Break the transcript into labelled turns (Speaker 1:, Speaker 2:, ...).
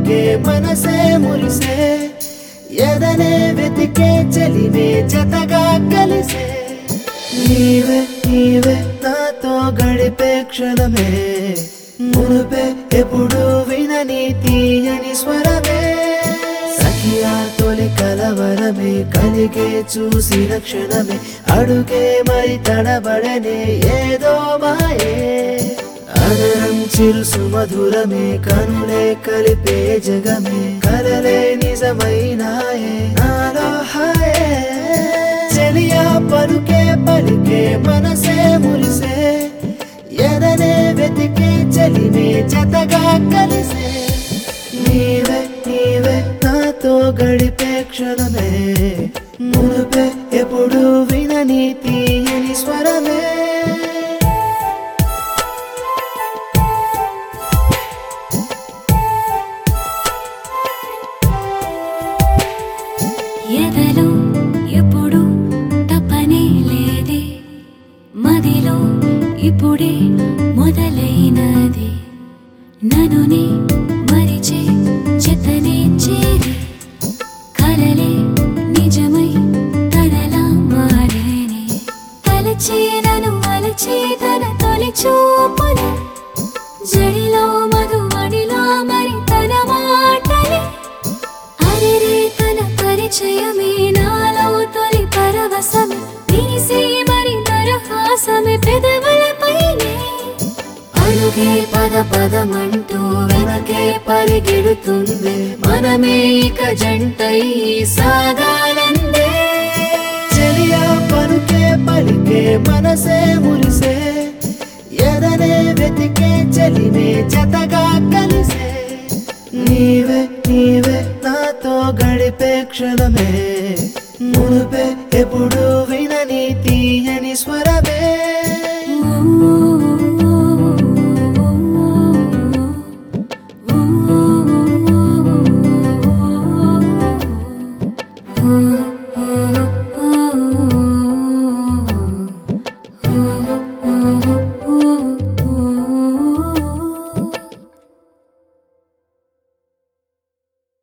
Speaker 1: పలికే మనసే మురిసే ఎదనే వెతికే చలివే జతగా కలిసే నీవే నీవే నాతో గడిపే క్షణమే మునుపే ఎప్పుడు వినని తీయని స్వరమే సఖియా తొలి కలవరమే కలిగే చూసిన క్షణమే అడుగే మరి తడబడనే ఏదో మాయే అదరం చిరు సుమధురమే కనులే కలిపే జగమే కలలే నిజమైనాయే నాలో హాయే చెలియా పలుకే పలికే మనసే మురిసే ఎదనే వెతికే చలివే జతగా కలిసే నీవే నీవే నాతో గడిపే క్షణమే మునుపే ఎప్పుడు వినని తీయని స్వరమే
Speaker 2: ఎదలో ఎప్పుడు తపనే లేదే మదిలో ఇప్పుడే మొదలైనది ననునే మరిచే చెతనే చేరి కలలే నిజమై తనలా మారేనే తలచే నను అలచే తన తొలి చూపులు జడిలో మధుమణిలా మరి తన మాటలే అరెరే తన పరిచయమే నాలో తొలి పరవశమే తీసే మరి దరహాసమే పెదవులపైనే అడుగే పద పదమంటూ వెనకే పరిగెడుతుంది మనమే ఇక జంటై సాగాలందే
Speaker 1: చెలియా పలుకే పలికే మనసే మురిసే ఎదనే వెతికే చలివే జతగా కలిసే నీవే నీవే నాతో గడిపే క్షణమే మునుపే ఎప్పుడు వినని తీయని స్వర